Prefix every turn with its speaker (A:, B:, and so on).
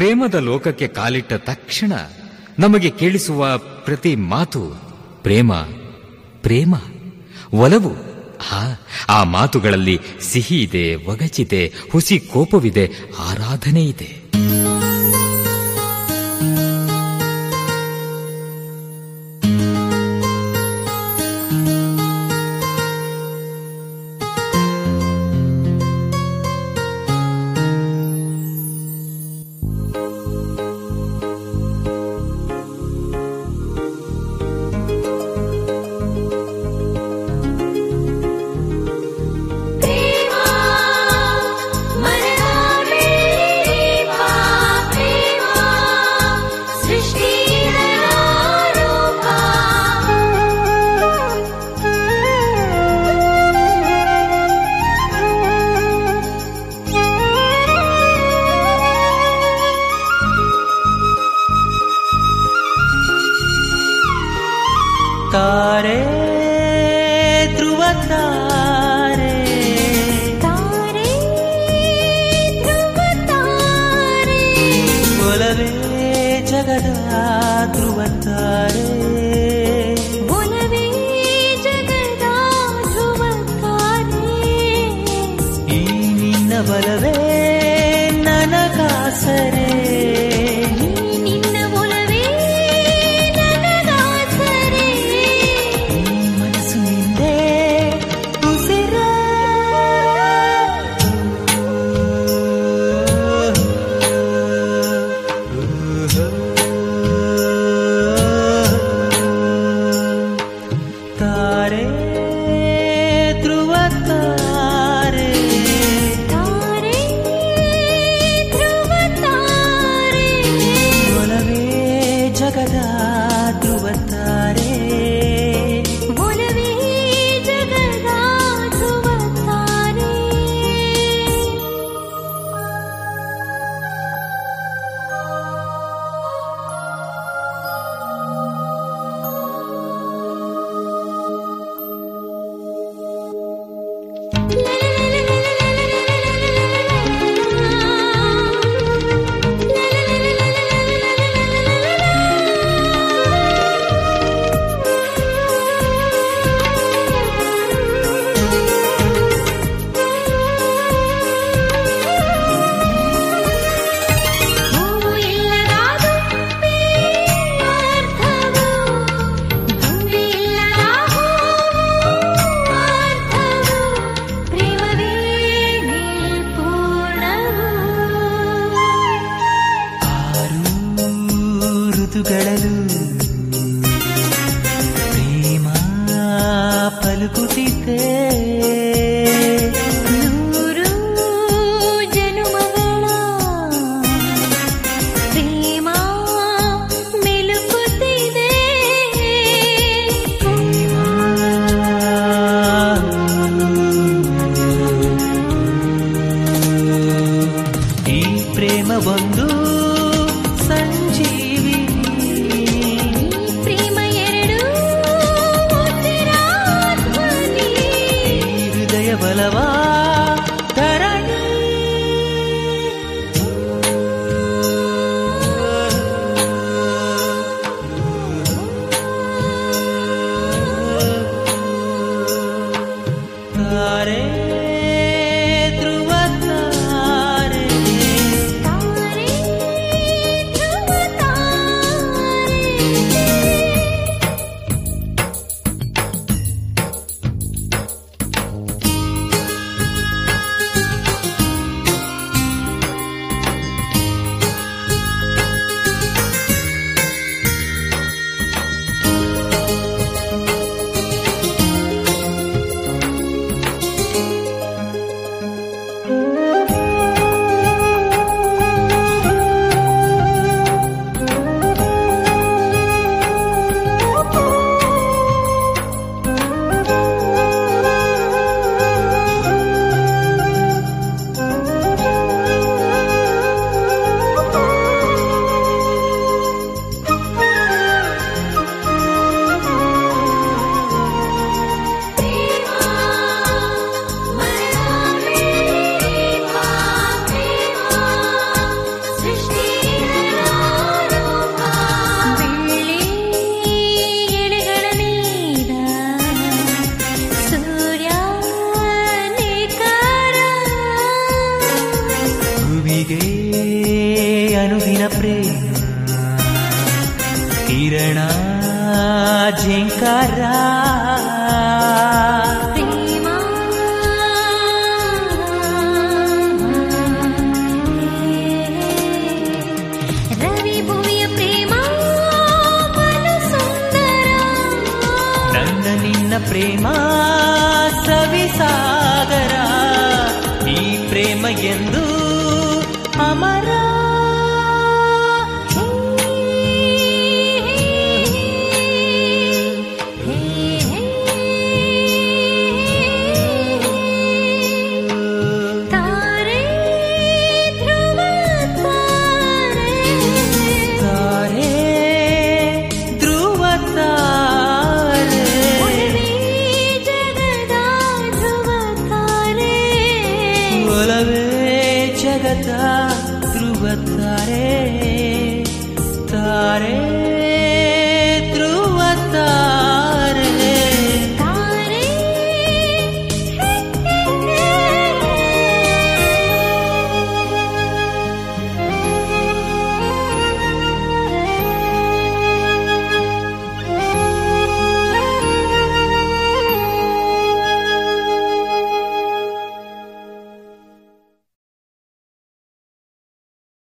A: ಪ್ರೇಮದ ಲೋಕಕ್ಕೆ ಕಾಲಿಟ್ಟ ತಕ್ಷಣ ನಮಗೆ ಕೇಳಿಸುವ ಪ್ರತಿ ಮಾತು ಪ್ರೇಮ ಪ್ರೇಮ ಒಲವು ಹಾ ಆ ಮಾತುಗಳಲ್ಲಿ ಸಿಹಿ ಇದೆ ಒಗಚಿದೆ ಹುಸಿ ಕೋಪವಿದೆ ಆರಾಧನೆ ಇದೆ
B: ಪ್ರೇಮ ಮನದ ಪ್ರೇಮ ಪ್ರೇಮ ಸೃಷ್ಟಿಯ ರೂಪ
C: ತಾರೆ ಧ್ರುವ ತಾರೆ
B: ತಾರೆ ಧ್ರುವ ತಾರೆ
C: ಒಲವೇ ಜಗದ ಧ್ರುವ ತಾರೆ
B: ಒಲವೇ ಜಗದ ಧ್ರುವ ತಾರೆ
C: ಈ ನಿನ್ನ ಬಲವೇ ನನಗಾಸರೆ
B: ನಿನ್ನ ಒಲವೇ ನನಗಾಸರೆ
C: ಈ ಮನಸ್ಸು ನಿಂದೆ ಉಸಿರ ತಾರೆ ಧ್ರುವ ತಾರೆ
B: ತಾರೆ ಧ್ರುವ ತಾರೆ
C: ಒಲವೇ ಜಗದ ಧ್ರುವ ತಾರೆ
B: ಒಲವೇ ಜಗದ ಧ್ರುವ ತಾರೆ ಹೂವು ಇಲ್ಲದ ದುಂಬಿ ಅರ್ಥವು ದುಂಬಿ ಇಲ್ಲದ ಹೂವು ಅರ್ಥವು ಪ್ರೇಮವೇ ಪೂರ್ಣವು
C: ಆರು ಋತುಗಳಲು ಪ್ರೇಮ ಪಲುಕುತ್ತಿದ್ದೆ
B: ನೂರು ಜನುಮಗಳ ಪ್ರೇಮ ಮೆಲುಕುತ್ತಿದೆ
C: ಪ್ರೇಮ ಈ ಪ್ರೇಮ ಒಂದು ಸಂಜೀವಿನಿ
B: ಪ್ರೇಮ ಎರಡು ಉಸಿರಾಧ್ವನಿ.
C: ಈ ಹೃದಯ ಬಲವಾ ಧರಣಿ ತಾರೆ ಧ್ರುವ ತಾರೆ
B: ತಾರೆ
C: ಅನುದಿನ ಪ್ರೇಮ ಕಿರಣ ಝೇಂಕಾರ
B: ಪ್ರೇಮ ರವಿ ಭುವಿಯ ಪ್ರೇಮ ಬಲು ಸುಂದರ
C: ನನ್ನ ನಿನ್ನ ಪ್ರೇಮ ಸವಿಸಾಗರ ಈ ಪ್ರೇಮ ಎಂದು ಅಮರ
B: ತಾರೆ ಧ್ರುವ ತಾರೆ
C: ತಾರೆ ಧ್ರುವ ತಾರೆ
B: ಜಗದ ಧ್ರುವ ತಾರೆ
C: ಒಲವೇ ಜಗದ ಧ್ರುವ ತಾರೆ ತಾರೆ